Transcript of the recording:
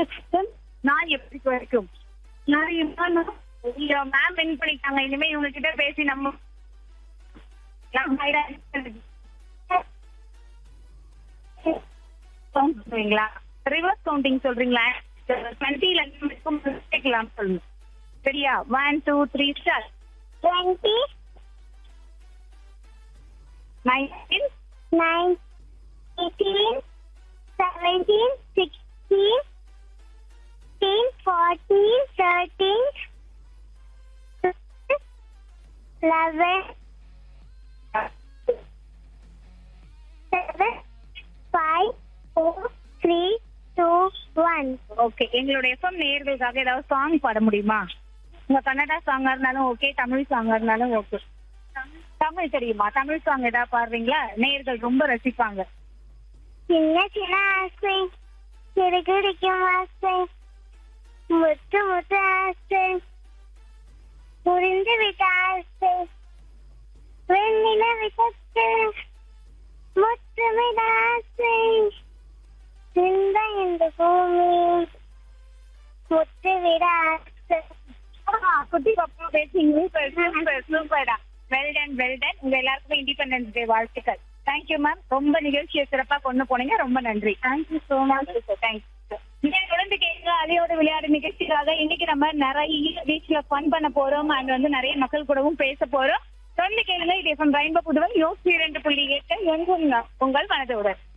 நான் எப்படி வரைக்கும் நான் மேம் வின் பண்ணிட்டாங்க இனிமே இவங்க கிட்ட பேசி நம்ம சொல்றீங்களா ரிவர்ஸ் கவுண்டிங் சொல்றீங்களா டுவெண்ட்டில கேட்கலாம் சொல்லுங்க சரியா one two three star twenty nineteen nine eighteen seventeen sixteen fifteen fourteen thirteen eleven seven five four three two one okay எங்களோட எஃப்எம் நேயர்களுக்காக ஏதாவது சாங் பாட முடியுமா உங்க கன்னடா சாங்கா இருந்தாலும் ஓகே தமிழ் சாங்கா இருந்தாலும் ஓகே தமிழ் தெரியுமா தமிழ் சாங் ஏதாவது பாடுறீங்களா நேயர்கள் ரொம்ப ரசிப்பாங்க சின்ன சின்ன ஆசை சிறுகுடிக்கும் ஆசை முத்து முத்து ஆசை புரிந்து விட்ட ஆசை வெண்ணில விட்டு முத்துமிட ஆசை இந்த இந்த பூமி முத்துவிட ஆசை ஆ, குட்டி பாப்பா பேசிங்க சூப்பர் சூப்பர் சூப்பர்டா வெல் டன் வெல் டன் உங்க எல்லாருக்குமே இண்டிபெண்டன்ஸ் டே வாழ்த்துக்கள் தேங்க்யூ மேம் ரொம்ப நிகழ்ச்சியை சிறப்பா கொண்டு போனீங்க ரொம்ப நன்றி தேங்க்யூ சோ மச் தேங்க்யூ இதை தொடர்ந்து கேட்க அலையோட விளையாடு நிகழ்ச்சிக்காக இன்னைக்கு நம்ம நிறைய பீச்ல ஃபன் பண்ண போறோம் அண்ட் வந்து நிறைய மக்கள் கூடவும் பேச போறோம் தொடர்ந்து கேளுங்க இது எஃப்எம் ரெயின்போ புதுவை யோசி இரண்டு புள்ளி எட்டு எங்க உங்கள் மனதோட